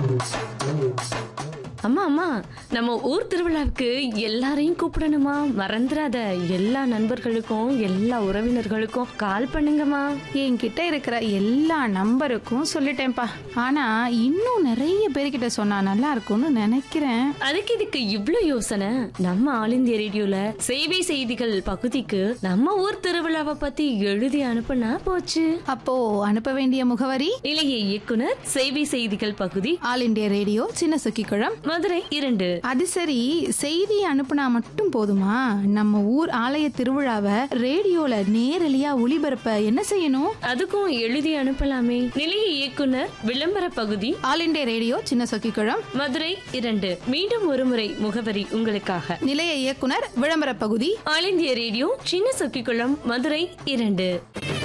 அம்மா அம்மா நம்ம ஊர் திருவிழாவுக்கு எல்லாரையும் கூப்பிடணுமா மறந்துடாத எல்லா நண்பர்களுக்கும் எல்லா உறவினர்களுக்கும் கால் பண்ணுங்கம்மா என்கிட்ட இருக்கிற எல்லா நம்பருக்கும் சொல்லிட்டேன்ப்பா ஆனா இன்னும் நிறைய பேர்கிட்ட சொன்னா நல்லா இருக்கும்னு நினைக்கிறேன் அதுக்கு இதுக்கு இவ்ளோ யோசனை நம்ம ஆல் இந்தியா ரேடியோல சேவை செய்திகள் பகுதிக்கு நம்ம ஊர் திருவிழாவை பத்தி எழுதி அனுப்புனா போச்சு அப்போ அனுப்ப வேண்டிய முகவரி இளைய இயக்குனர் சேவை செய்திகள் பகுதி ஆல் இண்டியா ரேடியோ சின்ன சுக்கிக்குளம் மதுரை இரண்டு அது சரி செய்தி அனுப்புனா மட்டும் போதுமா நம்ம ஊர் ஆலய திருவிழாவை ரேடியோல நேரலையா ஒளிபரப்ப என்ன செய்யணும் அதுக்கும் எழுதி அனுப்பலாமே நிலைய இயக்குனர் விளம்பர பகுதி ஆல் இண்டியா ரேடியோ சின்ன சொக்கிக்குளம் மதுரை இரண்டு மீண்டும் ஒருமுறை முகவரி உங்களுக்காக நிலைய இயக்குனர் விளம்பர பகுதி ஆல் இந்திய ரேடியோ சின்ன சொக்கிக்குளம் மதுரை இரண்டு